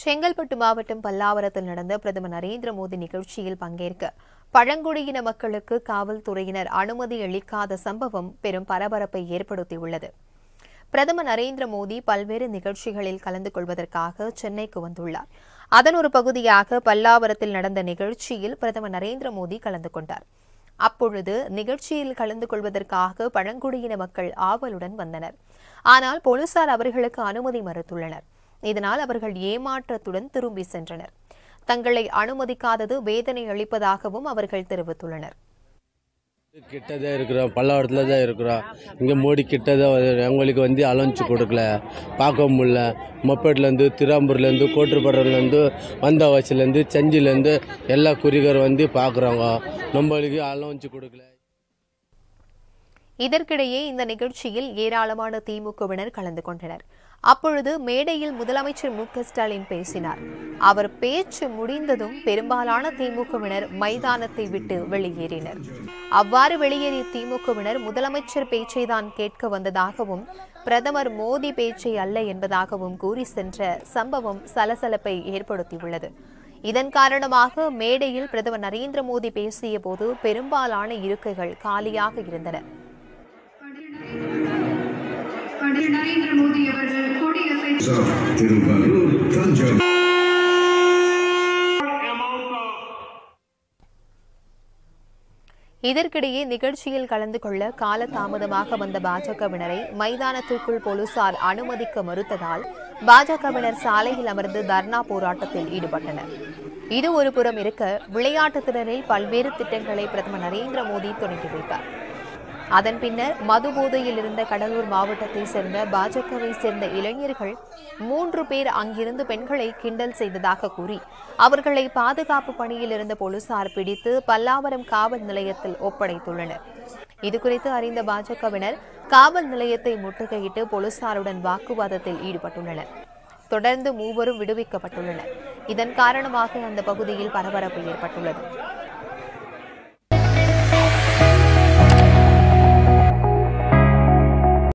செங்கல்பட்டு மாவட்டம் பல்லாவரத்தில் நடந்த பிரதமர் நரேந்திர மோடி நிகழ்ச்சியில் பங்கேற்க பழங்குடியின மக்களுக்கு காவல்துறையினர் அனுமதி அளிக்காத சம்பவம் பெரும் பரபரப்பை ஏற்படுத்தியுள்ளது பிரதமர் நரேந்திர மோடி பல்வேறு நிகழ்ச்சிகளில் கலந்து கொள்வதற்காக சென்னைக்கு வந்துள்ளார் அதன் ஒரு பகுதியாக பல்லாவரத்தில் நடந்த நிகழ்ச்சியில் பிரதமர் நரேந்திர மோடி கலந்து கொண்டார் அப்பொழுது நிகழ்ச்சியில் கலந்து கொள்வதற்காக பழங்குடியின மக்கள் ஆவலுடன் வந்தனர் ஆனால் போலீசார் அவர்களுக்கு அனுமதி மறுத்துள்ளனர் இதனால் அவர்கள் ஏமாற்றத்துடன் திரும்பி சென்றனர் தங்களை அனுமதிக்காதது வேதனை அளிப்பதாகவும் அவர்கள் தெரிவித்துள்ளனர் கிட்ட தான் இருக்கிறோம் பல்லாவரத்தில் தான் இருக்கிறோம் இங்கே மோடி கிட்ட தான் வந்து எங்களுக்கு வந்து அலௌன்ஸ் கொடுக்கல பார்க்க முடியல மொப்பேட்லேருந்து திருவாம்பூர்லேருந்து கோட்டுப்படலேருந்து வந்தவாசிலேருந்து செஞ்சிலேருந்து எல்லா குறிகர் வந்து பார்க்குறாங்க நம்மளுக்கு அலௌன்ஸ் கொடுக்கல இதற்கிடையே இந்த நிகழ்ச்சியில் ஏராளமான திமுகவினர் கலந்து கொண்டனர் அப்பொழுது மேடையில் முதலமைச்சர் மு க ஸ்டாலின் பேசினார் அவர் பேச்சு முடிந்ததும் பெரும்பாலான திமுகவினர் மைதானத்தை விட்டு வெளியேறினர் அவ்வாறு வெளியேறிய திமுகவினர் முதலமைச்சர் பேச்சை தான் கேட்க வந்ததாகவும் பிரதமர் மோடி பேச்சை அல்ல என்பதாகவும் கூறி சென்ற சம்பவம் சலசலப்பை ஏற்படுத்தியுள்ளது இதன் காரணமாக மேடையில் பிரதமர் நரேந்திர மோடி பேசிய போது பெரும்பாலான இருக்கைகள் காலியாக இருந்தன பண்டிட் நரேந்திர மோடி அவர்கள் கொடியசை திருவள்ளூர் தஞ்சாவூர் இதற்கிடையே நிகழ்ச்சியில் கலந்து கொள்ள கால தாமதமாக வந்த பாஜகவினரை மைதானத்திற்குள் போலீசார் அனுமதிக்க மறுத்ததால் பாஜகவினர் சாலையில் அமர்ந்து தர்ணா போராட்டத்தில் ஈடுபட்டனர் இது ஒரு புறம் இருக்க விளையாட்டுத் திறனில் பல்வேறு திட்டங்களை பிரதமர் நரேந்திர மோடி தொடங்கி வைத்தார் அதன் பின்னர் மது போதையில் இருந்த கடலூர் மாவட்டத்தை சேர்ந்த பாஜகவை சேர்ந்த இளைஞர்கள் மூன்று பேர் அங்கிருந்து பெண்களை கிண்டல் செய்ததாக கூறி அவர்களை பாதுகாப்பு பணியில் இருந்த போலீசார் பிடித்து பல்லாவரம் காவல் நிலையத்தில் ஒப்படைத்துள்ளனர் இதுகுறித்து அறிந்த பாஜகவினர் காவல் நிலையத்தை முற்றுகையிட்டு போலீசாருடன் வாக்குவாதத்தில் ஈடுபட்டுள்ளனர் தொடர்ந்து மூவரும் விடுவிக்கப்பட்டுள்ளனர் இதன் காரணமாக அந்த பகுதியில் பரபரப்பு ஏற்பட்டுள்ளது